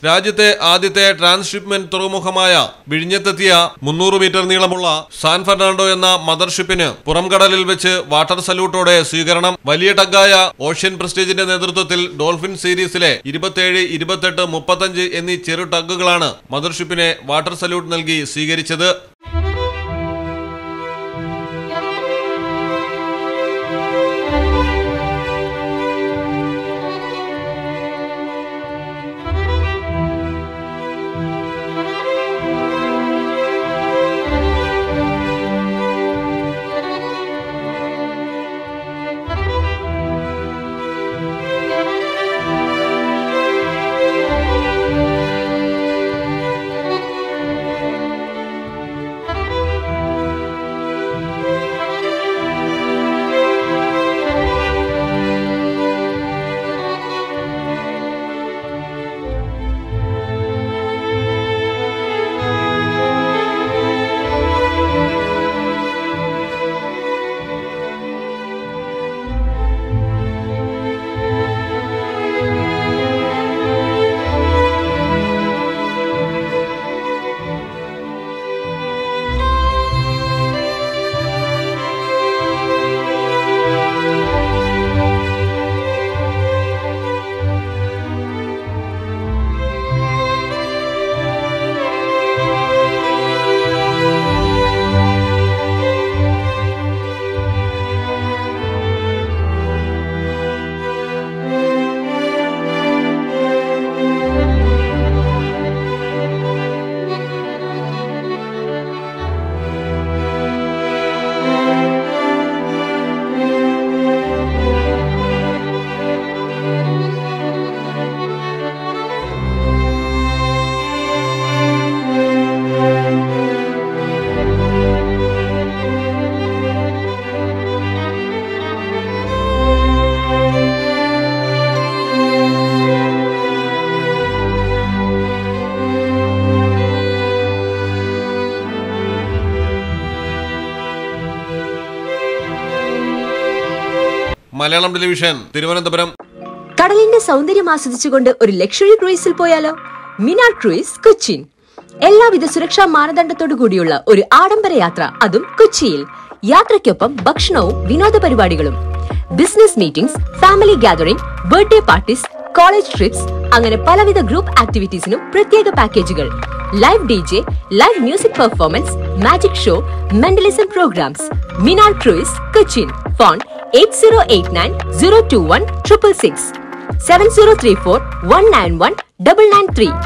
രാജ്യത്തെ ആദ്യത്തെ ട്രാൻസ്ഷിപ്മെന്റ് തുറമുഖമായ വിഴിഞ്ഞത്തെത്തിയ മുന്നൂറ് മീറ്റർ നീളമുള്ള സാൻ ഫെർണാണ്ടോ എന്ന മദർഷിപ്പിന് പുറംകടലിൽ വെച്ച് വാട്ടർ സല്യൂട്ടോടെ സ്വീകരണം വലിയ ടഗ്ഗായ ഓഷ്യൻ പ്രസ്റ്റീജിന്റെ നേതൃത്വത്തിൽ ഡോൾഫിൻ സീരീസിലെ ഇരുപത്തിയേഴ് ഇരുപത്തെട്ട് മുപ്പത്തഞ്ച് എന്നീ ചെറു ടഗ്ഗുകളാണ് മദർഷിപ്പിനെ വാട്ടർ സല്യൂട്ട് നൽകി സ്വീകരിച്ചത് മലയാളം ടെലിവിഷൻ തിരുവനന്തപുരം കടലിന്റെ സൗന്ദര്യം ആസ്വദിച്ചുകൊണ്ട് ഒരു ലക്ഷറി ക്രൂയിസിൽ പോയാലോ മിനാർ ക്രൂയിസ് കൊച്ചിൻ എല്ലാവിധ സുരക്ഷാ മാനദണ്ഡത്തോടു കൂടിയുള്ള ഒരു ആഡംബര യാത്ര അതും കൊച്ചിയിൽ യാത്രയ്ക്കൊപ്പം ഭക്ഷണവും വിനോദ പരിപാടികളും business meetings family gathering birthday parties college trips അങ്ങനെ പലവിധ ഗ്രൂപ്പ് ആക്ടിവിറ്റീസിനും പ്രത്യേക പാക്കേജുകൾ live D J live music performance magic show mentalism programs Minar cruise Cochin phone eight zero eight nine zero two one triple six seven zero three four one nine one double nine three